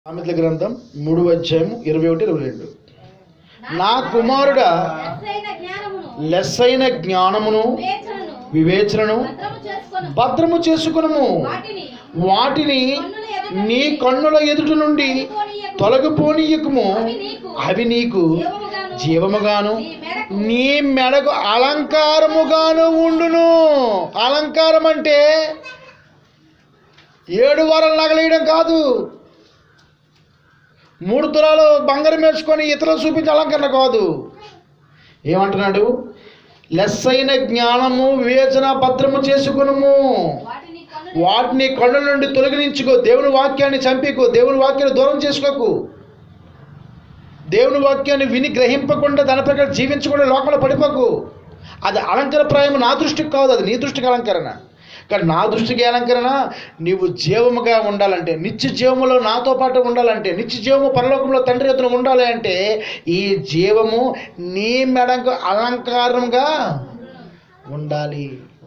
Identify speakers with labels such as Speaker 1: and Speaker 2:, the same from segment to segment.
Speaker 1: సామెతల గ్రంథం మూడు అధ్యాయం ఇరవై ఒకటి ఇరవై రెండు నా కుమారుడా
Speaker 2: లెస్సైన జ్ఞానమును
Speaker 1: లెస్సైన జ్ఞానమును
Speaker 2: వివేచనను
Speaker 1: వివేచనను
Speaker 2: భద్రము చేసుకొను
Speaker 1: భద్రము చేసుకునము
Speaker 2: వాటిని
Speaker 1: వాటిని
Speaker 2: కన్నుల ఎదుట
Speaker 1: నీ కన్నుల ఎదుటి నుండి
Speaker 2: తొలగిపోనీయకు.
Speaker 1: తొలగిపోనీయకము
Speaker 2: అవి నీకు
Speaker 1: అవి నీకు
Speaker 2: జీవముగాను,
Speaker 1: జీవముగాను
Speaker 2: నీ మెడకు
Speaker 1: నీ మెడకు అలంకారముగాను ఉండును అలంకారం అంటే ఏడు వారాలు నగలేయడం కాదు మూడు తులాలు బంగారం వేసుకొని ఇతరులు చూపించే అలంకరణ కాదు ఏమంటున్నాడు లెస్సైన జ్ఞానము వివేచన భద్రము చేసుకునము
Speaker 2: వాటిని కన్నుల
Speaker 1: వాటిని కళ్ళ నుండి తొలగించుకో దేవుని వాక్యాన్ని చంపికో దేవుని వాక్యాన్ని దూరం చేసుకోకు దేవుని వాక్యాన్ని విని గ్రహింపకుండా దాని ప్రకారం జీవించకుండా లోపల పడిపోకు అది అలంకరప్రాయం నా దృష్టికి కాదు అది నీ దృష్టికి అలంకరణ కానీ నా దృష్టికి ఏ అలంకరణ నీవు జీవముగా ఉండాలంటే నిత్య జీవములో నాతో పాటు ఉండాలంటే నిత్య జీవము పరలోకంలో తండ్రి ఎదురు ఉండాలి అంటే ఈ జీవము నీ మెడకు అలంకారంగా ఉండాలి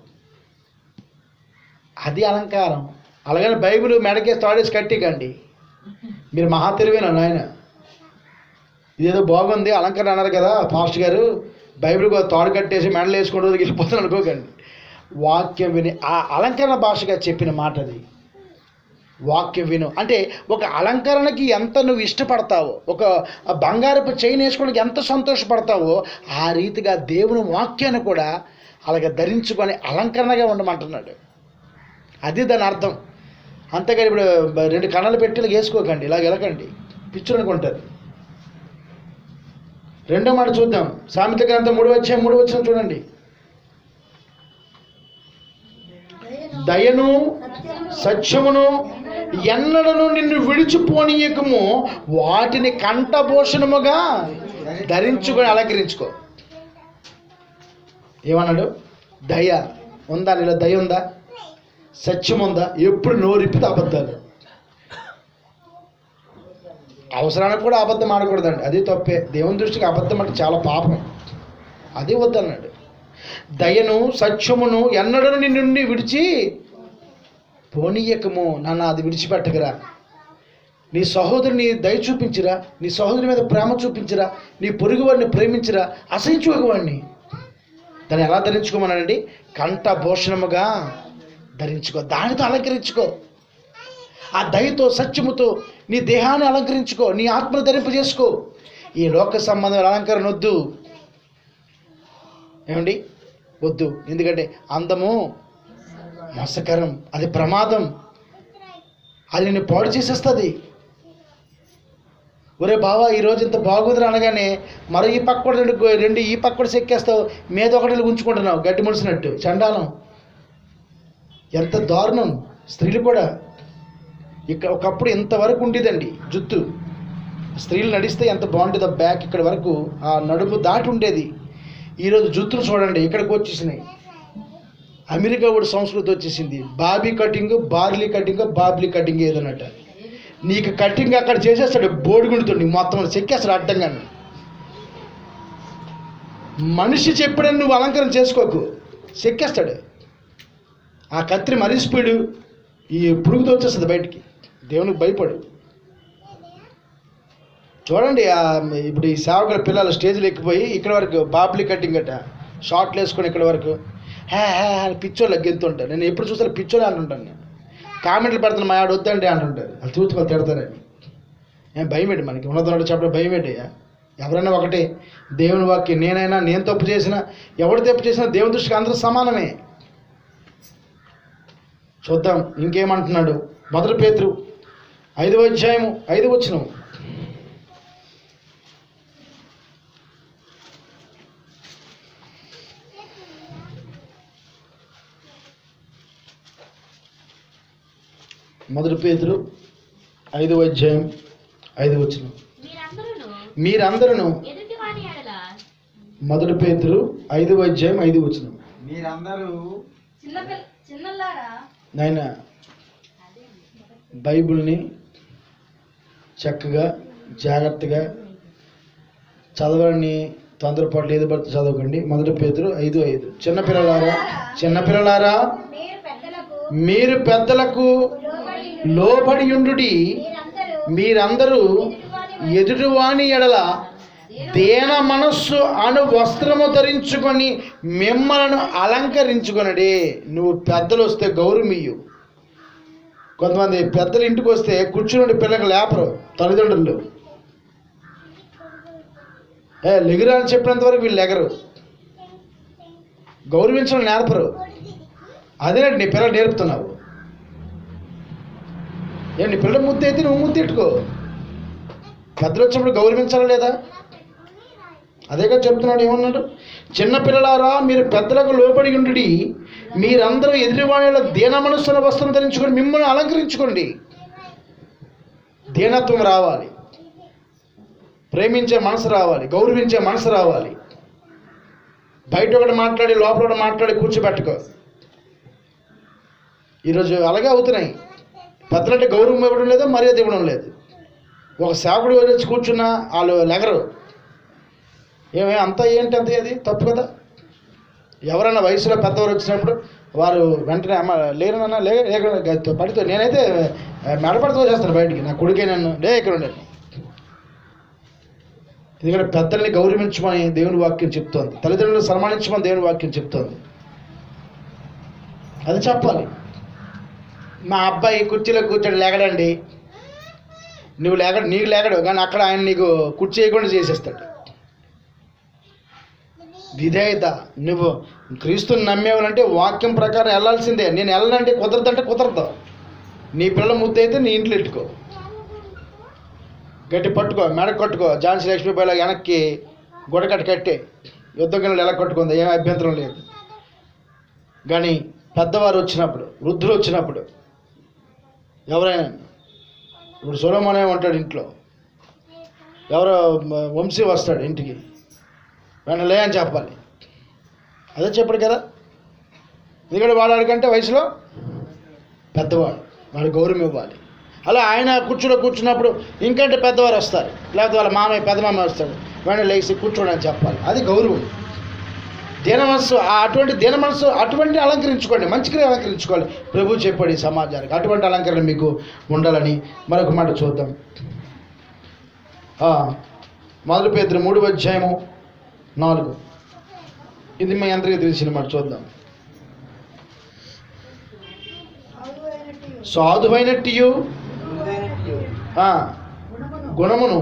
Speaker 1: అది అలంకారం అలాగని బైబిల్ మెడకేసి తాడేసి కట్టికండి మీరు మహా తెలివైన నాయన ఇదేదో బాగుంది అలంకరణ అన్నారు కదా పాస్ట్ గారు బైబిల్ కూడా తాడు కట్టేసి మెడలు వేసుకుంటూ వెళ్ళిపోతాను అనుకోకండి వాక్యం విని ఆ అలంకరణ భాషగా చెప్పిన మాట అది వాక్యం విను అంటే ఒక అలంకరణకి ఎంత నువ్వు ఇష్టపడతావో ఒక బంగారపు చైన్ వేసుకోవడానికి ఎంత సంతోషపడతావో ఆ రీతిగా దేవుని వాక్యాన్ని కూడా అలాగ ధరించుకొని అలంకరణగా ఉండమంటున్నాడు అది దాని అర్థం అంతేగాని ఇప్పుడు బ- రెండు కణాలు పెట్టి ఇలా వేసుకోకండి ఇలాగ వెళ్ళకండి పిచ్చులు అనుకుంటారు రెండో మాట చూద్దాం సామెత గ్రంథం మూడు వచ్చే మూడు వచ్చిన చూడండి దయను సత్యమును ఎన్నడను నిన్ను విడిచిపోనీయకము వాటిని కంఠభూషణముగా ధరించుకొని అలంకరించుకో ఏమన్నాడు దయ ఉందా నీలో దయ ఉందా సత్యం ఉందా ఎప్పుడు నోరిప్పితే అబద్ధాలు అవసరానికి కూడా అబద్ధం ఆడకూడదండి అది తప్పే దేవుని దృష్టికి అబద్ధం అంటే చాలా పాపం అది వద్దన్నాడు దయను సత్యమును ఎన్నడను నీ నుండి విడిచి పోనీయకము నన్ను అది విడిచిపెట్టకరా నీ సహోదరుని దయ చూపించిరా నీ సహోదరి మీద ప్రేమ చూపించిరా నీ పొరుగు వాడిని ప్రేమించిరా అసహించుకోవాడిని దాన్ని ఎలా ధరించుకోమన్నాడండి కంఠభూషణముగా ధరించుకో దానితో అలంకరించుకో ఆ దయతో సత్యముతో నీ దేహాన్ని అలంకరించుకో నీ ఆత్మను ధరింపు చేసుకో ఈ లోక సంబంధమైన అలంకరణ వద్దు ఏమండి వద్దు ఎందుకంటే అందము మోసకరం అది ప్రమాదం అది నిన్ను పాడు చేసేస్తుంది ఒరే బావా ఈరోజు ఇంత బాగుందిరా అనగానే మరో ఈ పక్క కూడా రెండు రెండు ఈ పక్క కూడా చెక్కేస్తావు మీద ఒకటి ఉంచుకుంటున్నావు గడ్డి ముడిసినట్టు చండాలం ఎంత దారుణం స్త్రీలు కూడా ఇక్కడ ఒకప్పుడు ఇంతవరకు ఉండేదండి జుత్తు స్త్రీలు నడిస్తే ఎంత బాగుంటుందో బ్యాక్ ఇక్కడ వరకు ఆ నడుము దాటి ఉండేది ఈరోజు జుత్తులు చూడండి ఇక్కడికి వచ్చేసినాయి అమెరికా కూడా సంస్కృతి వచ్చేసింది బాబీ కటింగ్ బార్లీ కటింగ్ బాబ్లీ కటింగ్ ఏదన్నట్ట నీకు కటింగ్ అక్కడ చేసేస్తాడు బోడిగుండుతుంది మొత్తం చెక్కేస్తాడు అడ్డంగా మనిషి చెప్పడని నువ్వు అలంకరణ చేసుకోకు చెక్కేస్తాడు ఆ కత్తి మరీ స్పీడు ఈ పురుగుతో వచ్చేస్తుంది బయటికి దేవునికి భయపడు చూడండి ఆ ఇప్పుడు ఈ సేవకుల పిల్లలు స్టేజ్లో ఎక్కిపోయి ఇక్కడ వరకు బాబ్లీ కటింగ్ అట షార్ట్లు వేసుకొని ఇక్కడ వరకు హే హే అని పిచ్చోళ్ళు గెంతుంటారు నేను ఎప్పుడు చూస్తే పిచ్చోళ్ళు అంటుంటాను నేను కామెంట్లు పెడుతున్నా మా ఆడ వద్దండి అంటుంటారు వాళ్ళు చూసి వాళ్ళు తిడతారని ఏం భయం ఏంటి మనకి ఉన్నతనుడు చెప్పడం భయం ఏంటయ్యా ఎవరైనా ఒకటే దేవుని వాక్యం నేనైనా నేను తప్పు చేసినా ఎవడు తప్పు చేసినా దేవుని దృష్టికి అందరూ సమానమే చూద్దాం ఇంకేమంటున్నాడు మొదటి పేతురు ఐదవ అధ్యాయము ఐదు వచ్చిన మొదటి పేతురు ఐదవ అధ్యాయం ఐదు వచ్చిన
Speaker 2: మీరందరూను
Speaker 1: మీరందరూ
Speaker 2: ఎదుటి వాని ఎడల
Speaker 1: మొదటి పేతురు ఐదవ అధ్యాయం ఐదు వచ్చిన
Speaker 3: మీరందరూ
Speaker 2: చిన్న పిల్ల చిన్నలారా
Speaker 1: నాయన బైబిల్ని చక్కగా జాగ్రత్తగా చదవని తొందరపాటు ఏది పడితే చదవకండి మొదటి పేతురు ఐదు ఐదు చిన్నపిల్లలారా చిన్నపిల్లలారా
Speaker 2: మీరు పెద్దలకు
Speaker 1: మీరు పెద్దలకు
Speaker 2: లోబడి
Speaker 1: లోబడి ఉండుడి
Speaker 2: మీరందరూ
Speaker 1: మీరందరూ ఎదుటివాని ఎడల దేన మనస్సు అను వస్త్రము ధరించుకొని మిమ్మలను అలంకరించుకొనడే నువ్వు పెద్దలు వస్తే గౌరవమియ్యు కొంతమంది పెద్దలు ఇంటికి వస్తే కూర్చుని పిల్లలకు లేపరు తల్లిదండ్రులు ఏ లెగురా అని చెప్పినంత వరకు వీళ్ళు లెగరు గౌరవించడం నేర్పరు అదేనండి నీ పిల్లలు నేర్పుతున్నావు ఏ నీ పిల్లల ముద్దు అయితే నువ్వు ముద్దు ఎట్టుకో పెద్దలు వచ్చినప్పుడు గౌరవించాలా లేదా అదే కదా చెప్తున్నాడు ఏమన్నాడు చిన్న పిల్లలారా మీరు పెద్దలకు లోబడి ఉండి మీరందరూ ఎదుటివాణిలో దీన మనస్సుల వస్త్రం ధరించుకొని మిమ్మల్ని అలంకరించుకోండి దీనత్వం రావాలి ప్రేమించే మనసు రావాలి గౌరవించే మనసు రావాలి బయట ఒకటి మాట్లాడి లోపల ఒకటి మాట్లాడి కూర్చోబెట్టుకో ఈరోజు అలాగే అవుతున్నాయి పెద్దలంటే గౌరవం ఇవ్వడం లేదు మర్యాద ఇవ్వడం లేదు ఒక సేవకుడు వచ్చి కూర్చున్నా వాళ్ళు లెగరు ఏమే అంత ఏంటి అంత అది తప్పు కదా ఎవరైనా వయసులో పెద్దవారు వచ్చినప్పుడు వారు వెంటనే అమ్మ లేరనన్నా లే లేక పడితే నేనైతే మెడపడితో చేస్తాను బయటికి నా కొడుకే నన్ను లే ఇక్కడ ఉండండి ఎందుకంటే పెద్దల్ని గౌరవించమని దేవుని వాక్యం చెప్తోంది తల్లిదండ్రులను సన్మానించమని దేవుని వాక్యం చెప్తోంది అది చెప్పాలి మా అబ్బాయి కుర్చీలో కూర్చొని లేగడండి నువ్వు లేగడు నీకు లేగడు కానీ అక్కడ ఆయన నీకు కుర్చీ చేయకుండా చేసేస్తాడు విధేయత నువ్వు క్రీస్తుని నమ్మేవాలంటే వాక్యం ప్రకారం వెళ్ళాల్సిందే నేను వెళ్ళనంటే కుదరదంటే కుదరదు నీ పిల్ల ముద్దు అయితే నీ ఇంట్లో ఎట్టుకో గట్టి పట్టుకో మెడ కట్టుకో ఝాన్సీ లక్ష్మీబాయిలో వెనక్కి గొడకట్ట కట్టే యుద్ధం గిన్నెలు ఎలా కట్టుకుందో ఏం అభ్యంతరం లేదు కానీ పెద్దవారు వచ్చినప్పుడు వృద్ధులు వచ్చినప్పుడు ఎవరైనా ఇప్పుడు సొలమోనే ఉంటాడు ఇంట్లో ఎవరో మ- వంశీ వస్తాడు ఇంటికి వెంటనే లే అని చెప్పాలి అదే చెప్పాడు కదా ఎందుకంటే వాడాడికంటే వయసులో పెద్దవాడు వాడు గౌరవం ఇవ్వాలి అలా ఆయన కూర్చుని కూర్చున్నప్పుడు ఇంకంటే పెద్దవారు వస్తారు లేకపోతే వాళ్ళ మామయ్య పెద్ద మామయ్య వస్తాడు వెంటనే లేచి కూర్చోండి అని చెప్పాలి అది గౌరవం దీన మనస్సు ఆ అటువంటి దీన మనస్సు అటువంటి అలంకరించుకోండి మంచిగా అలంకరించుకోవాలి ప్రభు చెప్పాడు ఈ సమాజానికి అటువంటి అలంకరణ మీకు ఉండాలని మరొక మాట చూద్దాం ఆ, మొదటి పేదరు మూడు అధ్యాయము నాలుగు ఇది మీ అందరికీ తెలిసిన మాట చూద్దాం సాధువైనట్టు గుణమును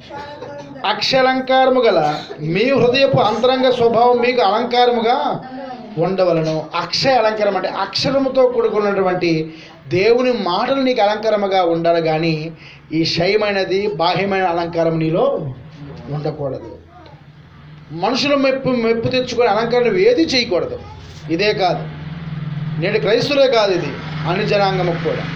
Speaker 1: అక్షలంకారము గల మీ హృదయపు అంతరంగ స్వభావం మీకు అలంకారముగా ఉండవలను అక్షయ అలంకారం అంటే అక్షరముతో కూడుకున్నటువంటి దేవుని మాటలు నీకు అలంకారముగా ఉండాలి కానీ ఈ శయమైనది బాహ్యమైన అలంకారం నీలో ఉండకూడదు మనుషుల మెప్పు మెప్పు తెచ్చుకొని అలంకరణ ఏది చేయకూడదు ఇదే కాదు నేడు క్రైస్తులే కాదు ఇది అన్ని జనాంగముకు కూడా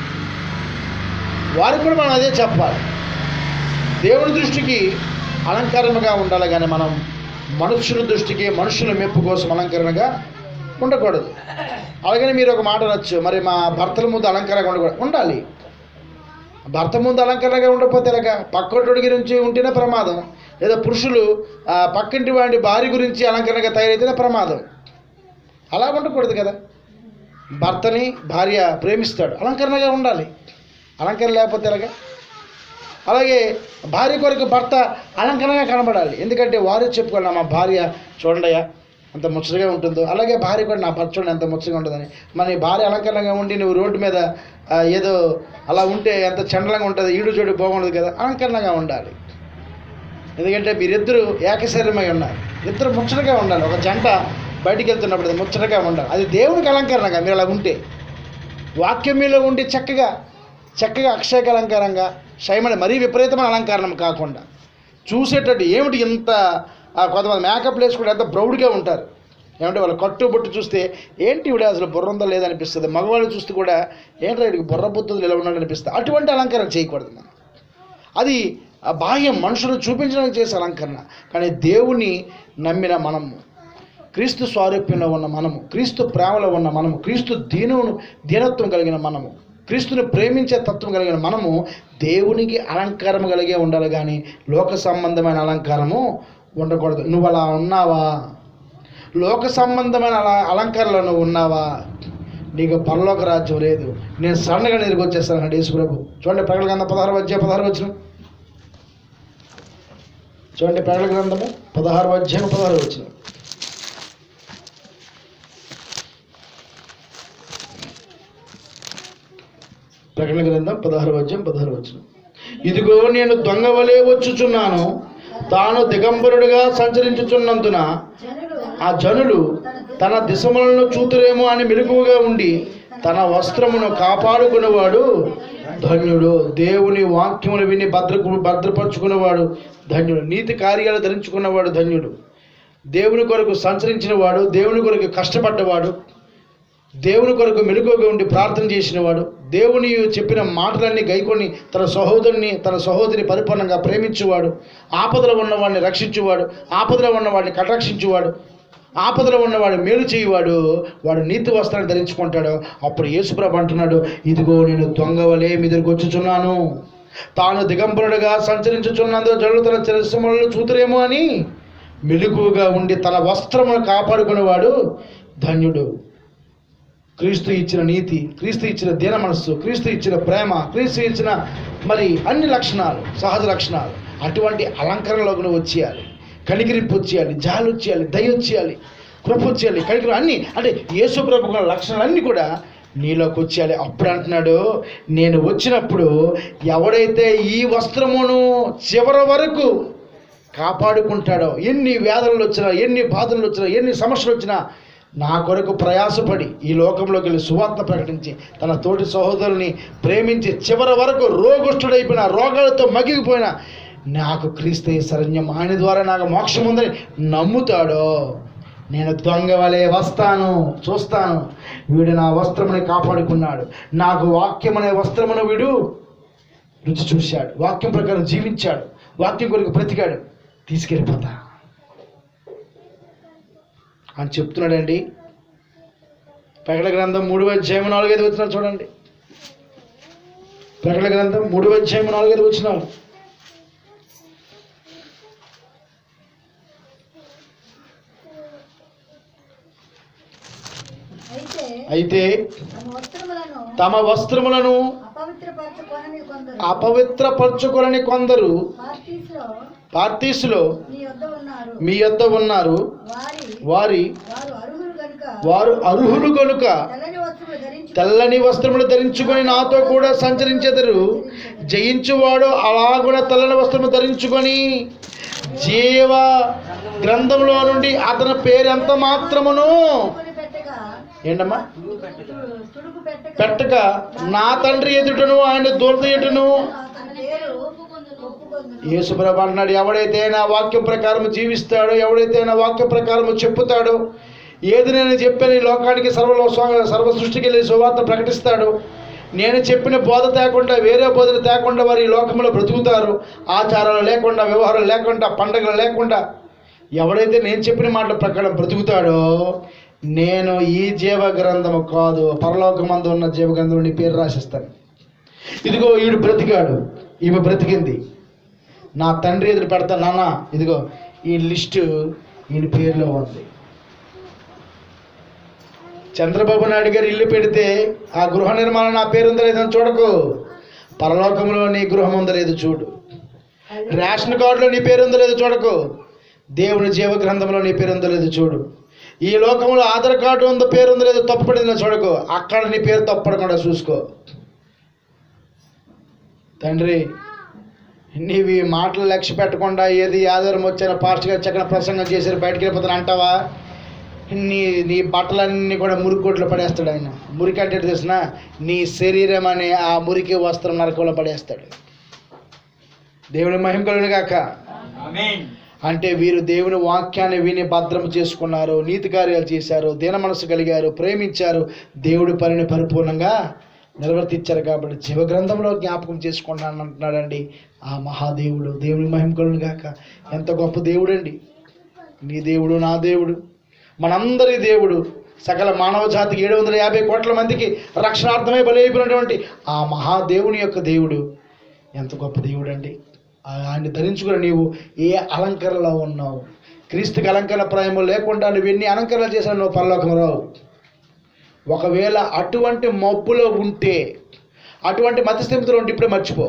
Speaker 1: వారికి కూడా మనం అదే చెప్పాలి దేవుని దృష్టికి అలంకరణగా ఉండాలి కానీ మనం మనుషుల దృష్టికి మనుషుల మెప్పు కోసం అలంకరణగా ఉండకూడదు అలాగని మీరు ఒక మాట అనొచ్చు మరి మా భర్తల ముందు అలంకరంగా ఉండకూడదు ఉండాలి భర్త ముందు అలంకరణగా ఉండకపోతే ఎలాగా పక్కోటి గురించి ఉంటేనే ప్రమాదం లేదా పురుషులు ఆ, పక్కింటి వాడి భార్య గురించి అలంకరణగా తయారైతేనే ప్రమాదం అలా ఉండకూడదు కదా భర్తని భార్య ప్రేమిస్తాడు అలంకరణగా ఉండాలి అలంకరణ లేకపోతే ఎలాగా అలాగే భార్య కొరకు భర్త అలంకరణగా కనబడాలి ఎందుకంటే వారు చెప్పుకోవాలి మా భార్య చూడండియా అంత ముచ్చటగా ఉంటుందో అలాగే భార్య కూడా నా భర్త చూడండి ఎంత ముచ్చటగా ఉంటుందని మన ఈ భార్య అలంకరణగా ఉండి నువ్వు రోడ్డు మీద ఆ, ఏదో అలా ఉంటే ఎంత చండలంగా ఉంటుంది ఈడు జోడు బాగుండదు కదా అలంకరణగా ఉండాలి ఎందుకంటే మీరిద్దరూ ఏకశరీరమై ఉన్నారు ఇద్దరు ముచ్చటగా ఉండాలి ఒక జంట బయటికి వెళ్తున్నప్పుడు అది ముచ్చటగా ఉండాలి అది దేవునికి అలంకరణగా మీరు అలా ఉంటే వాక్యం మీలో ఉండి చక్కగా చక్కగా అక్షయ అలంకారంగా శైమని మరీ విపరీతమైన అలంకారం కాకుండా చూసేటట్టు ఏమిటి ఇంత ఆ కొంతమంది మేకప్ వేసుకుంటే ఎంత ప్రౌడ్గా ఉంటారు ఏమంటే వాళ్ళు కట్టు బొట్టు చూస్తే ఏంటి ఇవిడ అసలు బుర్ర ఉందా లేదనిపిస్తుంది మగవాళ్ళు చూస్తే కూడా ఏంటో వీడికి బుర్ర బుద్ధులు ఇలా ఉన్నాడు అనిపిస్తుంది అటువంటి అలంకారం చేయకూడదు మనం అది ఆ బాహ్యం మనుషులు చూపించడానికి చేసే అలంకరణ కానీ దేవుని నమ్మిన మనము క్రీస్తు స్వారూప్యంలో ఉన్న మనము క్రీస్తు ప్రేమలో ఉన్న మనము క్రీస్తు దీనును దీనత్వం కలిగిన మనము క్రీస్తుని ప్రేమించే తత్వం కలిగిన మనము దేవునికి అలంకారం కలిగే ఉండాలి కానీ లోక సంబంధమైన అలంకారము ఉండకూడదు నువ్వు అలా ఉన్నావా లోక సంబంధమైన అలా అలంకారంలో నువ్వు ఉన్నావా నీకు పరలోక రాజ్యం లేదు నేను సడన్గా నీకు వచ్చేస్తాను అంటే యేసు ప్రభు చూడండి ప్రకటన గ్రంథం పదహారు అధ్యాయం పదహారు వచ్చిన చూడండి ప్రకటన గ్రంథము పదహారు అధ్యాయం పదహారు వచ్చిన ప్రకటన గ్రంథం పదహారు అధ్యాయం పదహారు వచ్చిన ఇదిగో నేను దొంగ వలె వచ్చుచున్నాను తాను దిగంబరుడిగా సంచరించుచున్నందున
Speaker 3: జనులు
Speaker 1: ఆ జనులు తన దిశములను చూతురేమో అని మెలకువగా ఉండి తన వస్త్రమును కాపాడుకునేవాడు ధన్యుడు దేవుని వాక్యములు విని భద్రకు భద్రపరుచుకునేవాడు ధన్యుడు నీతి కార్యాలు ధరించుకున్నవాడు ధన్యుడు దేవుని కొరకు సంచరించిన వాడు దేవుని కొరకు కష్టపడ్డవాడు దేవుని కొరకు మెలకువగా ఉండి ప్రార్థన చేసినవాడు దేవుని చెప్పిన మాటలన్నీ గైకొని తన సహోదరుని తన సహోదరిని పరిపూర్ణంగా ప్రేమించువాడు ఆపదలో ఉన్నవాడిని రక్షించువాడు ఆపదలో ఉన్నవాడిని కటాక్షించువాడు ఆపదలో ఉన్నవాడు మేలు చేయువాడు వాడు నీతి వస్త్రాన్ని ధరించుకుంటాడు అప్పుడు యేసుప్రభు అంటున్నాడు ఇదిగో నేను దొంగ వలే మీ దగ్గరికి వచ్చుచున్నాను తాను దిగంబరుడుగా సంచరించుచున్నందుకు జనులు తన చిరస్యములను చూతురేమో అని మెలకువగా ఉండి తన వస్త్రమును కాపాడుకునేవాడు ధన్యుడు క్రీస్తు ఇచ్చిన నీతి క్రీస్తు ఇచ్చిన దీన మనస్సు క్రీస్తు ఇచ్చిన ప్రేమ క్రీస్తు ఇచ్చిన మరి అన్ని లక్షణాలు సహజ లక్షణాలు అటువంటి అలంకరణలోకి నువ్వు వచ్చేయాలి కనిగిరింపు వచ్చేయాలి జాలి వచ్చేయాలి దయ వచ్చేయాలి కృప వచ్చేయాలి కనికరం అన్ని అంటే యేసు ప్రభుకున్న లక్షణాలన్నీ కూడా నీలోకి వచ్చేయాలి అప్పుడు అంటున్నాడు నేను వచ్చినప్పుడు ఎవడైతే ఈ వస్త్రమును చివరి వరకు కాపాడుకుంటాడో ఎన్ని వేదనలు వచ్చినా ఎన్ని బాధలు వచ్చినా ఎన్ని సమస్యలు వచ్చినా నా కొరకు ప్రయాసపడి ఈ లోకంలోకి వెళ్ళి సువార్త ప్రకటించి తన తోటి సహోదరుని ప్రేమించి చివరి వరకు రోగుష్ఠుడైపోయిన రోగాలతో మగిగిపోయిన నాకు క్రీస్తు శరణ్యం ఆయన ద్వారా నాకు మోక్షం ఉందని నమ్ముతాడో నేను దొంగ వలె వస్తాను చూస్తాను వీడు నా వస్త్రముని కాపాడుకున్నాడు నాకు వాక్యం అనే వస్త్రమును వీడు రుచి చూశాడు వాక్యం ప్రకారం జీవించాడు వాక్యం కొరకు బ్రతికాడు తీసుకెళ్ళిపోతా అని చెప్తున్నాడండి ప్రకటన గ్రంథం మూడు అధ్యాయం నాలుగైదు వచ్చినాలు చూడండి ప్రకటన గ్రంథం మూడు అధ్యాయం నాలుగైదు వచ్చినాలు
Speaker 3: అయితే
Speaker 1: అయితే
Speaker 3: తమ వస్త్రములను
Speaker 1: తమ వస్త్రములను
Speaker 3: అపవిత్రపరచుకొనని కొందరు
Speaker 1: అపవిత్రపరచుకొనని కొందరు
Speaker 3: పార్టీస్లో
Speaker 1: పార్టీస్లో
Speaker 3: మీ వద్ద ఉన్నారు
Speaker 1: మీ యొద్ద ఉన్నారు
Speaker 3: వారి
Speaker 1: వారి
Speaker 3: వారు అర్హులు కనుక
Speaker 1: వారు అర్హులు కనుక
Speaker 3: తెల్లని వస్త్రములు ధరించి
Speaker 1: తెల్లని వస్త్రములు ధరించుకొని నాతో కూడా సంచరించెదరు జయించువాడు అలాగున తెల్లని వస్త్రము ధరించుకొని జీవ గ్రంథంలో నుండి అతని పేరు ఎంత మాత్రమును
Speaker 3: కొని పెట్టగా
Speaker 1: ఏంటమ్మా
Speaker 3: తుడుపు పెట్టక
Speaker 1: పెట్టక నా తండ్రి ఎదుటను ఆయన దూరత ఎటును
Speaker 3: అతని పేరు ఒప్పుకొందును
Speaker 1: యేసుప్రభు అంటున్నాడు ఎవడైతే నా వాక్యం ప్రకారం జీవిస్తాడో ఎవడైతే నా వాక్య ప్రకారం చెప్పుతాడో ఏది నేను చెప్పాను ఈ లోకానికి సర్వ సర్వ సృష్టికి వెళ్ళి సువార్త ప్రకటిస్తాడు నేను చెప్పిన బోధ తేకుండా వేరే బోధన తేకుండా వారు ఈ లోకంలో బ్రతుకుతారు ఆచారాలు లేకుండా వ్యవహారాలు లేకుండా పండగలు లేకుండా ఎవడైతే నేను చెప్పిన మాటల ప్రకారం బ్రతుకుతాడో నేను ఈ జీవ గ్రంథము కాదు పరలోకమందు ఉన్న జీవ గ్రంథం నీ పేరు రాసిస్తాను ఇదిగో ఈడు బ్రతికాడు ఈమె బ్రతికింది నా తండ్రి ఎదురు పెడతా నాన్న ఇదిగో ఈ లిస్టు ఈయన పేరులో ఉంది చంద్రబాబు నాయుడు గారు ఇల్లు పెడితే ఆ గృహ నిర్మాణం నా పేరు ఉందో లేదని చూడకు పరలోకంలో నీ గృహం ఉందో లేదో చూడు రేషన్ కార్డులో నీ పేరు ఉందో లేదో చూడకు దేవుని జీవ గ్రంథంలో నీ పేరు ఉందో లేదో చూడు ఈ లోకంలో ఆధార్ కార్డు ఉందో పేరు ఉందో లేదో తప్పుపడిందో చూడకు అక్కడ నీ పేరు తప్పడకుండా చూసుకో తండ్రి నీవి మాటలు లక్ష్య పెట్టకుండా ఏది ఆధారం వచ్చిన పాస్ట్గా చక్కన ప్రసంగం చేశారు బయటికి వెళ్ళిపోతాను అంటావా నీ నీ బట్టలన్నీ కూడా మురికొట్లో పడేస్తాడు ఆయన మురికి అంటే తెలిసిన నీ శరీరం అనే ఆ మురికి వస్త్రం నరకంలో పడేస్తాడు దేవుని మహిమ కలుగును గాక అంటే వీరు దేవుని వాక్యాన్ని విని భద్రం చేసుకున్నారు నీతి కార్యాలు చేశారు దీన మనసు కలిగారు ప్రేమించారు దేవుడి పనిని పరిపూర్ణంగా నిర్వర్తించారు కాబట్టి జీవ గ్రంథంలో జ్ఞాపకం చేసుకుంటాను అంటున్నాడండి ఆ మహాదేవుడు దేవుని మహిమ కలుగును గాక ఎంత గొప్ప దేవుడండి నీ దేవుడు నా దేవుడు మనందరి దేవుడు సకల మానవ జాతికి ఏడు వందల యాభై కోట్ల మందికి రక్షణార్థమై బలైపోయినటువంటి ఆ మహాదేవుని యొక్క దేవుడు ఎంత గొప్ప దేవుడు అండి ఆయన్ని ధరించుకుని నీవు ఏ అలంకరణలో ఉన్నావు క్రీస్తుకి అలంకరణ ప్రాయము లేకుండా నువ్వు ఎన్ని అలంకరణలు చేసినా నువ్వు పరలోకం రావు ఒకవేళ అటువంటి మబ్బులో ఉంటే అటువంటి మతస్థితిలో ఉంటే ఇప్పుడే మర్చిపో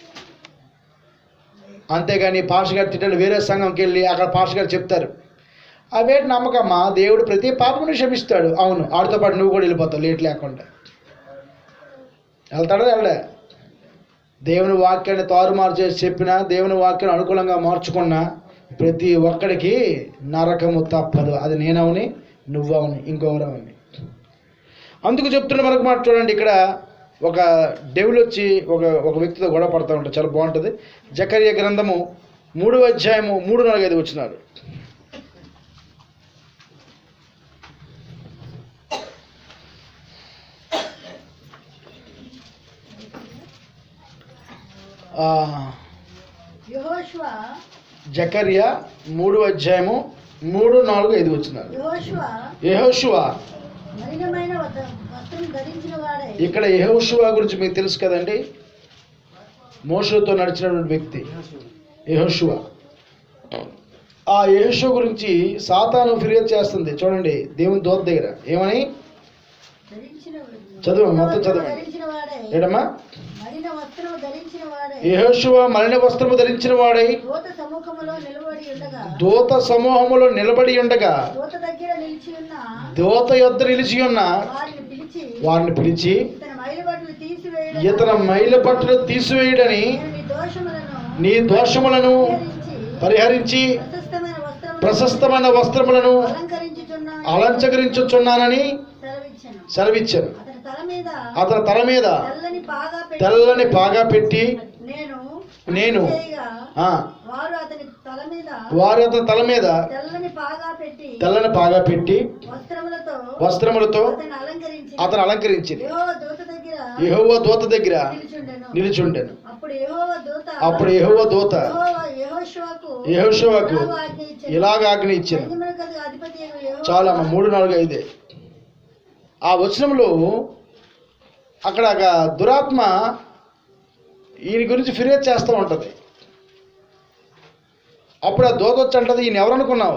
Speaker 1: అంతేగాని పాస్టర్ గారు తిట్టాడు వేరే సంఘంకి వెళ్ళి అక్కడ పాస్టర్ గారు చెప్తారు అవేటి నమ్మకమ్మా దేవుడు ప్రతి పాపమును క్షమిస్తాడు అవును ఆడితో పాటు నువ్వు కూడా వెళ్ళిపోతావు లేట్ లేకుండా వెళ్తాడా వెళ్ళే దేవుని వాక్యాన్ని తారుమారు చేసి చెప్పినా దేవుని వాక్యాన్ని అనుకూలంగా మార్చుకున్నా ప్రతి ఒక్కడికి నరకము తప్పదు అది నేనవని నువ్వవని ఇంకొవరవని అందుకు చెప్తున్న మనకు మాట చూడండి ఇక్కడ ఒక డెవిల్ వచ్చి ఒక ఒక వ్యక్తితో గొడవ పడుతూ ఉంటాడు చాలా బాగుంటుంది జకర్య గ్రంథము మూడో అధ్యాయము మూడు నాలుగు ఐదు వచ్చినారు ఆ,
Speaker 3: యెహోషువ
Speaker 1: జకర్య మూడు అధ్యాయము మూడు నాలుగు ఐదు వచ్చినారు
Speaker 3: యెహోషువ
Speaker 1: యెహోషువ
Speaker 3: మలినమైన వస్త్ర- వస్త్రం ధరించిన వాడే
Speaker 1: ఇక్కడ యెహోషువ గురించి మీకు తెలుసు కదండి మోషతో నడిచినటువంటి వ్యక్తి యెహోషువ ఆ యెహోషువ గురించి సాతాను ఫిర్యాదు చేస్తుంది చూడండి దేవుని దోత దగ్గర ఏమని
Speaker 3: ధరించిన
Speaker 1: చదువు, మొత్తం చదవండి.
Speaker 3: ధరించిన వాడే
Speaker 1: ఏడమ్మా
Speaker 3: మలిన వస్త్రం ధరించిన వాడే
Speaker 1: యెహోషువ మలిన వస్త్రము ధరించిన వాడై
Speaker 3: దూత సముఖములో నిలబడి ఉండగా
Speaker 1: దూత సమూహములో నిలబడి ఉండగా
Speaker 3: దూత దగ్గర నిలిచి ఉన్న
Speaker 1: దూత యొద్ద నిలిచి ఉన్న
Speaker 3: వారిని పిలిచి
Speaker 1: వారిని పిలిచి
Speaker 3: ఇతని మైలుబట్లు తీసివేయడం
Speaker 1: ఇతర మైల పట్టును తీసివేయడని
Speaker 3: నేను నీ దోషములను
Speaker 1: నీ దోషములను
Speaker 3: పరిహరించి
Speaker 1: పరిహరించి
Speaker 3: ప్రశస్తమైన వస్త్రములను
Speaker 1: ప్రశస్తమైన వస్త్రములను
Speaker 3: అలంకరించుచున్నాను
Speaker 1: అలంకరించుచున్నానని
Speaker 3: సెలవిచ్చాను
Speaker 1: సెలవిచ్చాను
Speaker 3: అతని తల మీద
Speaker 1: అతని తల మీద
Speaker 3: తెల్లని పాగా పెట్టి
Speaker 1: తెల్లని పాగా పెట్టి
Speaker 3: నేను
Speaker 1: నేను
Speaker 3: చేయగా
Speaker 1: ఆ,
Speaker 3: వారు అతని తల మీద
Speaker 1: వారి అతని తల మీద
Speaker 3: తెల్లని పాగా పెట్టి
Speaker 1: తెల్లని పాగా పెట్టి
Speaker 3: వస్త్రములతో
Speaker 1: వస్త్రములతో
Speaker 3: అతన్ని అలంకరించి
Speaker 1: అతను అలంకరించింది
Speaker 3: యెహోవా దూత దగ్గర
Speaker 1: యెహోవా దూత దగ్గర
Speaker 3: నిలుచుండెను
Speaker 1: నిలుచుండెను
Speaker 3: అప్పుడు యెహోవా దూత
Speaker 1: అప్పుడు యెహోవా దూత
Speaker 3: యెహోవా యెహోషువకు
Speaker 1: యెహోషువకు
Speaker 3: ఇలాగ ఆజ్ఞ ఇచ్చెను.
Speaker 1: ఇలాగ ఆజ్ఞ ఇచ్చాను
Speaker 3: సైన్యములకు అధిపతి అయిన యెహోవా
Speaker 1: చాలమ్మ మూడు నాలుగు ఐదే ఆ వచనంలో అక్కడ ఒక దురాత్మ ఈయన గురించి ఫిర్యాదు చేస్తూ ఉంటుంది అప్పుడు ఆ దోత వచ్చి అంటది ఈయన ఎవరు అనుకున్నావు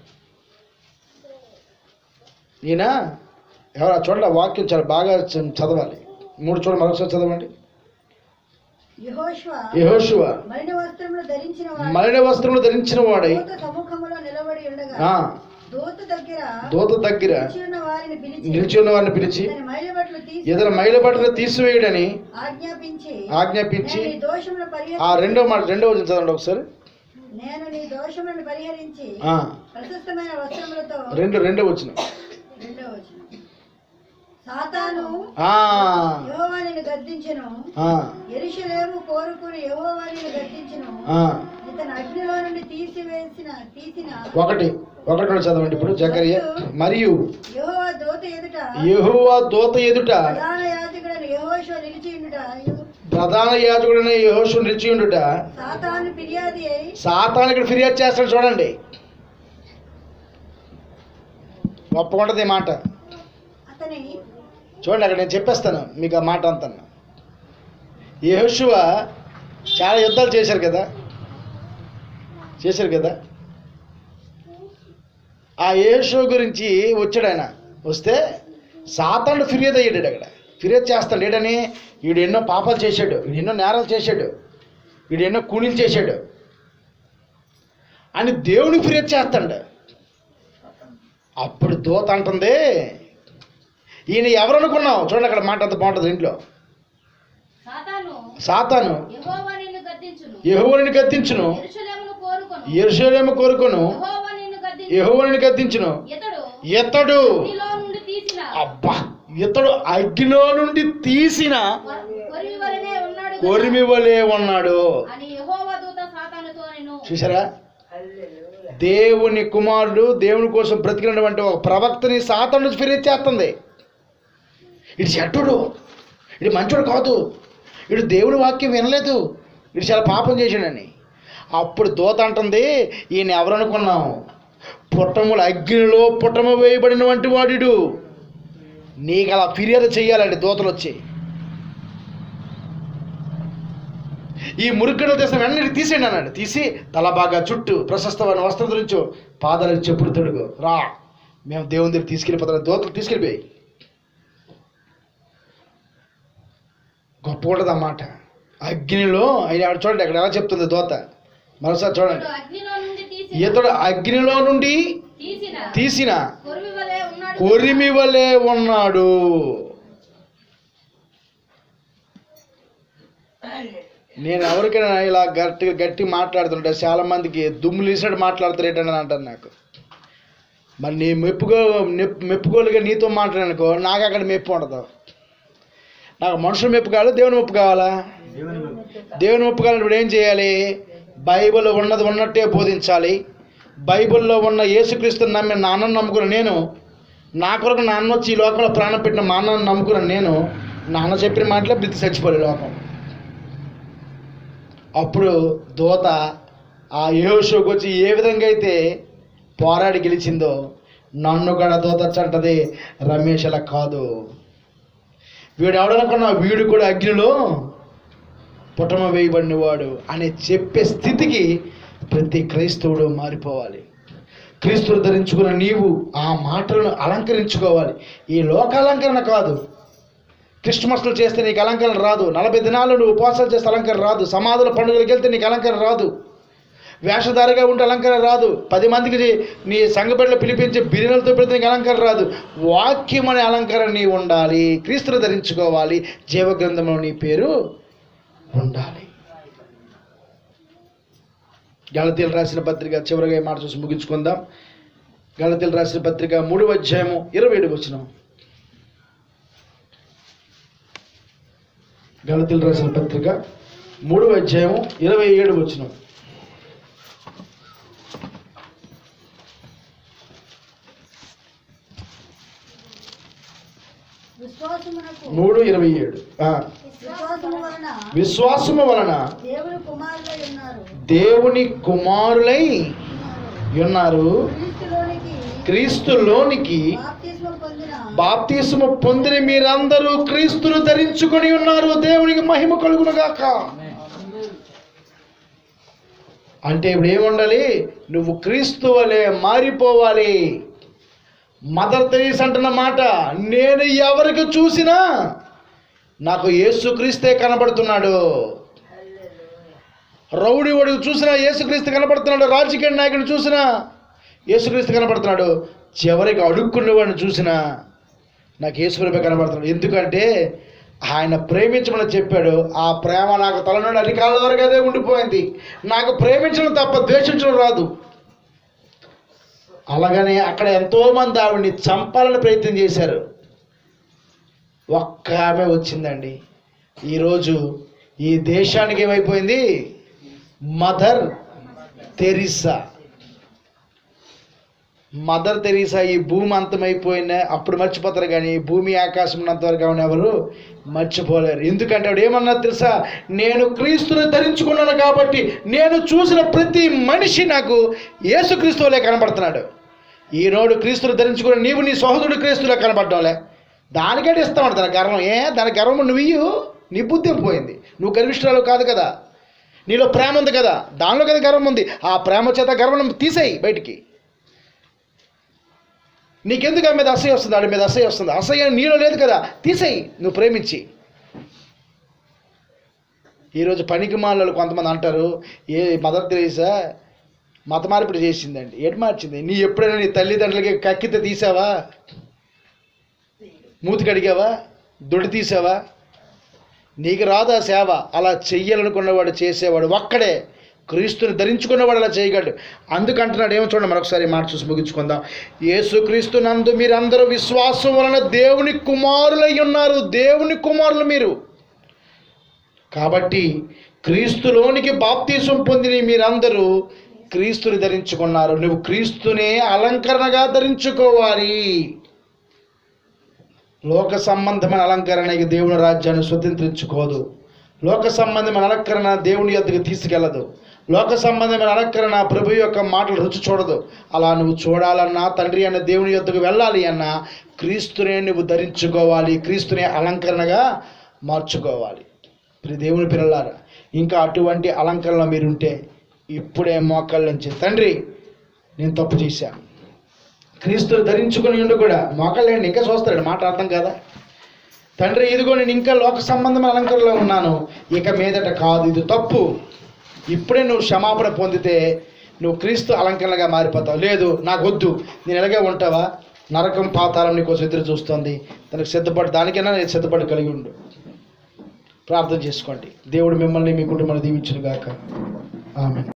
Speaker 1: ఈయన ఎవరు చూడండి ఆ వాక్యం చాలా బాగా చ- చదవాలి మూడు చూడండి మరొకసారి చదవండి
Speaker 3: యెహోషువ
Speaker 1: యెహోషువ
Speaker 3: మలిన వస్త్రములు ధరించిన వాడు
Speaker 1: మలిన వస్త్రములు ధరించిన వాడై
Speaker 3: దూత సముఖములో నిలబడి ఉండగా
Speaker 1: ఆ,
Speaker 3: దూత దగ్గర
Speaker 1: దూత దగ్గర
Speaker 3: నిలిచి ఉన్న వారిని పిలిచి
Speaker 1: నిలిచి ఉన్న వారిని పిలిచి
Speaker 3: ఇతని మైలుబట్లు తీసి
Speaker 1: ఇతర మైల బట్టలు తీసివేయడని
Speaker 3: ఆజ్ఞాపించి
Speaker 1: ఆజ్ఞాపించి
Speaker 3: నేను నీ దోషములను
Speaker 1: ఆ
Speaker 3: పరిహరించి
Speaker 1: రెండో మాట రెండో వచనం చదవండి ఒకసారి
Speaker 3: నేను నీ దోషములను పరిహరించి
Speaker 1: ఆ,
Speaker 3: ప్రశస్తమైన వస్త్రములతో
Speaker 1: రెండు రెండో వచ్చిన
Speaker 3: రెండో వచనం సాతాను యెహోవా నిన్ను గద్దించెను ఎరుషలేము కోరుకుని యెహోవా నిన్ను గద్దించెను ఇతను అగ్నిలో నుండి తీసివేసిన తీసిన
Speaker 1: ఒకటి ఒకటి రెండు చదవండి ఇప్పుడు జకర్య మరియు
Speaker 3: యెహోవా దోత ఎదుట
Speaker 1: యెహోవా దూత ఎదుట
Speaker 3: ప్రధాన యాజకుడైన యెహోషువ నిలిచి ఉండుట
Speaker 1: ప్రధాన యాజకుడైన యెహోషు నిలిచి ఉండుట
Speaker 3: సాతాను ఫిర్యాది అయి
Speaker 1: సాతాను ఇక్కడ ఫిర్యాదు చేస్తాడు చూడండి ఒప్పుకుంటది ఈ మాట
Speaker 3: అతని
Speaker 1: చూడండి అక్కడ నేను చెప్పేస్తాను మీకు ఆ మాట అంతా యెహోషువ చాలా యుద్ధాలు చేశారు కదా చేశారు కదా ఆ యేషు గురించి వచ్చాడు ఆయన వస్తే సాతాను ఫిర్యాదు అయ్యాడు అక్కడ ఫిర్యాదు చేస్తాడు ఏంటని వీడు ఎన్నో పాపాలు చేశాడు వీడు ఎన్నో నేరాలు చేశాడు వీడు ఎన్నో కూలీలు చేశాడు అని దేవునికి ఫిర్యాదు చేస్తాడు అప్పుడు దూత అంటుంది ఈయన ఎవరు అనుకున్నావు చూడండి అక్కడ మాట అంత బాగుంటుంది ఇంట్లో
Speaker 2: సాతాను
Speaker 1: సాతాను
Speaker 2: యెహోవా నిన్ను గద్దించును
Speaker 1: యహోవని గద్దించును
Speaker 2: యెరూషలేమును కోరుకొను
Speaker 1: ఎరుసలేము కోరుకొను
Speaker 2: యెహోవా నిన్ను గద్దించును
Speaker 1: యహోవని గద్దించును
Speaker 2: ఇతడు
Speaker 1: ఇతడు
Speaker 2: నీలో నుండి తీసిన
Speaker 1: అబ్బా ఇతడు అగ్నిలో నుండి తీసిన
Speaker 2: కొరివి వలనే ఉన్నాడు కదా
Speaker 1: కొరిమి వలే ఉన్నాడు
Speaker 2: అని యెహోవా దూత సాతానుతో నేను
Speaker 1: చూసారా దేవుని కుమారుడు దేవుని కోసం బ్రతికినటువంటి ఒక ప్రవక్తని సాతాను ఫిర్యాదు చేస్తుంది ఇటు చెట్టుడు ఇటు మంచోడు కాదు ఇటు దేవుని వాక్యం వినలేదు ఇటు చాలా పాపం చేశాడని అప్పుడు దూత అంటుంది ఈయన ఎవరు అనుకున్నాం పుట్టముల అగ్నిలో పుట్టము వేయబడిన వంటి వాడిడు నీకు అలా ఫిర్యాదు చేయాలండి దూతలు వచ్చి ఈ మురుగ్గడ తీసిన వెంటనే తీసేయండి అన్నాడు తీసి తల బాగా చుట్టూ ప్రశస్తమైన వస్త్రం ధరించు పాదాలకు చెప్పుడు తొడుగు రా మేము దేవుని దగ్గర తీసుకెళ్ళిపోతాం దోతలు తీసుకెళ్ళిపోయి గొప్ప ఉంటుంది అన్నమాట అగ్నిలో ఆయన ఆడ చూడండి అక్కడ ఎలా చెప్తుంది దోత మరోసారి చూడండి
Speaker 2: ఇతడు అగ్నిలో నుండి తీసిన
Speaker 1: ఇతడు అగ్నిలో నుండి
Speaker 2: తీసిన
Speaker 1: తీసిన
Speaker 2: కొరివి వలె ఉన్నాడు
Speaker 1: కొరిమి వలె ఉన్నాడు నేను ఎవరికైనా ఇలా గట్టి గట్టి మాట్లాడుతుంటే చాలా మందికి దుమ్ములు వేసినట్టు మాట్లాడుతారేటని అంటారు నాకు మరి నీ మెప్పుకో నెప్- మెప్పుకోలుగా నీతో మాట్లాడనుకో నాకు అక్కడ మెప్పు ఉండదు నాకు మనుషులు మెప్పు కావాలి దేవుని మెప్పు కావాలా దేవుని మెప్పు కావాలంటే ఏం చేయాలి బైబిల్ ఉన్నది ఉన్నట్టే బోధించాలి బైబిల్లో ఉన్న యేసుక్రీస్తుని నమ్మి నాన్నను నమ్ముకున్న నేను నా కొరకు నాన్న వచ్చి ఈ లోకంలో ప్రాణం పెట్టిన మా అన్నను నమ్ముకున్న నేను నాన్న చెప్పిన మాటలే బ్రితి చచ్చిపోలే లోకం అప్పుడు దూత ఆ యేహోషుకు వచ్చి ఏ విధంగా అయితే పోరాడి గెలిచిందో నన్ను కూడా దూత చంటది రమేష్ అలా కాదు వీడు ఎవడనుకున్నా వీడు కూడా అగ్నిలో పుటమ వేయబడినవాడు అని చెప్పే స్థితికి ప్రతి క్రైస్తవుడు మారిపోవాలి క్రీస్తులు ధరించుకున్న నీవు ఆ మాటలను అలంకరించుకోవాలి ఈ లోకాలంకరణ కాదు క్రిస్మస్లు చేస్తే నీకు అలంకరణ రాదు నలభై దినాలు నువ్వు ఉపవాసాలు చేస్తే అలంకరణ రాదు సమాధుల పండుగలకు వెళ్తే నీకు అలంకరణ రాదు వేషధారిగా ఉంటే అలంకరణ రాదు పది మందికి నీ- నీ సంఘబిడ్డలు పిలిపించి బిర్యానీలతో పెడితే నీకు అలంకరణ రాదు వాక్యం అనే అలంకరణ నీ ఉండాలి క్రీస్తులు ధరించుకోవాలి జీవగ్రంథంలో నీ పేరు ఉండాలి గళతీలు రాసిన పత్రిక చివరిగా ఈ మాట చూసి ముగించుకుందాం గళతీలు రాసిన పత్రిక మూడు అధ్యాయము ఇరవై ఏడు వచ్చిన గళతీలు రాసిన పత్రిక మూడు అధ్యాయము ఇరవై ఏడు వచ్చిన
Speaker 3: విశ్వాసమునకు
Speaker 1: మూడు ఇరవై ఏడు ఆ,
Speaker 3: విశ్వాసము వలన
Speaker 1: విశ్వాసము వలన
Speaker 3: దేవుని కుమారులై ఉన్నారు
Speaker 1: దేవుని కుమారులై
Speaker 3: ఉన్నారు.
Speaker 1: ఉన్నారు
Speaker 3: క్రీస్తులోనికి
Speaker 1: క్రీస్తులోనికి
Speaker 3: బాప్తిస్మం పొందిన
Speaker 1: బాప్తిస్ము పొందిన మీరందరూ క్రీస్తును ధరించుకొని ఉన్నారు దేవునికి మహిమ కలుగునుగాక అంటే ఇప్పుడు ఏముండాలి నువ్వు క్రీస్తు వలె మారిపోవాలి మదర్ తెరీస్ అంటున్న మాట నేను ఎవరికి చూసినా నాకు యేసుక్రీస్తే కనబడుతున్నాడు రౌడీ వాడికి చూసినా యేసుక్రీస్తు కనబడుతున్నాడు రాజకీయ నాయకుడిని చూసినా యేసుక్రీస్తు కనబడుతున్నాడు చివరికి అడుక్కున్నవాడిని చూసినా నాకు యేసుప్రభు కనబడుతున్నాడు ఎందుకంటే ఆయన ప్రేమించమని చెప్పాడు ఆ ప్రేమ నాకు తలనుండి అధికారుల వరకు అదే ఉండిపోయింది నాకు ప్రేమించడం తప్ప ద్వేషించడం రాదు అలాగనే అక్కడ ఎంతోమంది ఆవిడ్ని చంపాలని ప్రయత్నం చేశారు ఒక్క ఆమె వచ్చిందండి ఈరోజు ఈ దేశానికి ఏమైపోయింది మదర్ తెరిసా మదర్ తెరీసా ఈ భూమి అంతమైపోయిన అప్పుడు మర్చిపోతారు కానీ భూమి ఆకాశం ఉన్నంతవరకు ఆవిడ ఎవరు మర్చిపోలేరు ఎందుకంటే ఆవిడ ఏమన్నా తెలుసా నేను క్రీస్తుని ధరించుకున్నాను కాబట్టి నేను చూసిన ప్రతి మనిషి నాకు యేసుక్రీస్తువులే కనబడుతున్నాడు ఈరోడు క్రీస్తుని ధరించుకుని నీవు నీ సహోదరుడు క్రీస్తులో కనబడ్డంలే దానికంటే ఇస్తామంట దాని గర్వం ఏ దాని గర్వం నువ్వు ఇయ్యు నీ బుద్ధి పోయింది నువ్వు గర్విష్ఠురాలు కాదు కదా నీలో ప్రేమ ఉంది కదా దానిలో కదా గర్వం ఉంది ఆ ప్రేమ చేత గర్వం తీసేయి బయటికి నీకెందుకు ఆమె మీద అసహ్య వస్తుంది ఆడి మీద అసహ్య వస్తుంది అసహ్యం నీలో లేదు కదా తీసేయి నువ్వు ప్రేమించి ఈరోజు పనికి మాలలో కొంతమంది అంటారు ఏ మదర్ తెరీసా మత మార్పిడి చేసిందండి ఏడు మార్చింది నీ ఎప్పుడైనా నీ తల్లిదండ్రులకి కక్కితే తీసావా మూతి కడిగావా దొడి తీసావా నీకు రాదా సేవ అలా చెయ్యాలనుకున్నవాడు చేసేవాడు ఒక్కడే క్రీస్తుని ధరించుకున్నవాడు అలా చేయగలడు అందుకంటున్నాడు ఏమో చూడండి మరొకసారి ఈ మాట చూసి ముగించుకుందాం యేసు క్రీస్తు నందు మీరందరూ విశ్వాసం వలన దేవుని కుమారులై ఉన్నారు దేవుని కుమారులు మీరు కాబట్టి క్రీస్తులోనికి బాప్తీసం పొందిన మీరందరూ క్రీస్తుని ధరించుకున్నారు నువ్వు క్రీస్తునే అలంకరణగా ధరించుకోవాలి లోక సంబంధమైన అలంకరణకి దేవుని రాజ్యాన్ని స్వతంత్రించుకోదు లోక సంబంధమైన అలంకరణ దేవుని యొద్దకు తీసుకెళ్ళదు లోక సంబంధమైన అలంకరణ ప్రభు యొక్క మాటలు రుచి చూడదు అలా నువ్వు చూడాలన్నా తండ్రి అన్న దేవుని యొద్దకు వెళ్ళాలి అన్నా క్రీస్తునే నువ్వు ధరించుకోవాలి క్రీస్తునే అలంకరణగా మార్చుకోవాలి ప్రియ దేవుని పిల్లలారా ఇంకా అటువంటి అలంకరణలో మీరుంటే ఇప్పుడే మోకాళ్ళ నుంచి తండ్రి నేను తప్పు చేశాను క్రీస్తుని ధరించుకుని ఉండి కూడా మోకాళ్ళండి ఇంకా చూస్తాడు మాట అర్థం కదా తండ్రి ఇదిగో నేను ఇంకా లోక సంబంధమైన అలంకరణలో ఉన్నాను ఇక మీదట కాదు ఇది తప్పు ఇప్పుడే నువ్వు క్షమాపణ పొందితే నువ్వు క్రీస్తు అలంకరణగా మారిపోతావు లేదు నాకు వద్దు నేను ఎలాగే ఉంటావా నరకం పాతాళం నీకోసం ఎదురు చూస్తుంది తనకు సిద్ధపడి దానికైనా నేను సిద్ధపడి కలిగి ఉండు ప్రార్థన చేసుకోండి దేవుడు మిమ్మల్ని మీ కుటుంబాన్ని దీవించును గాక ఆమె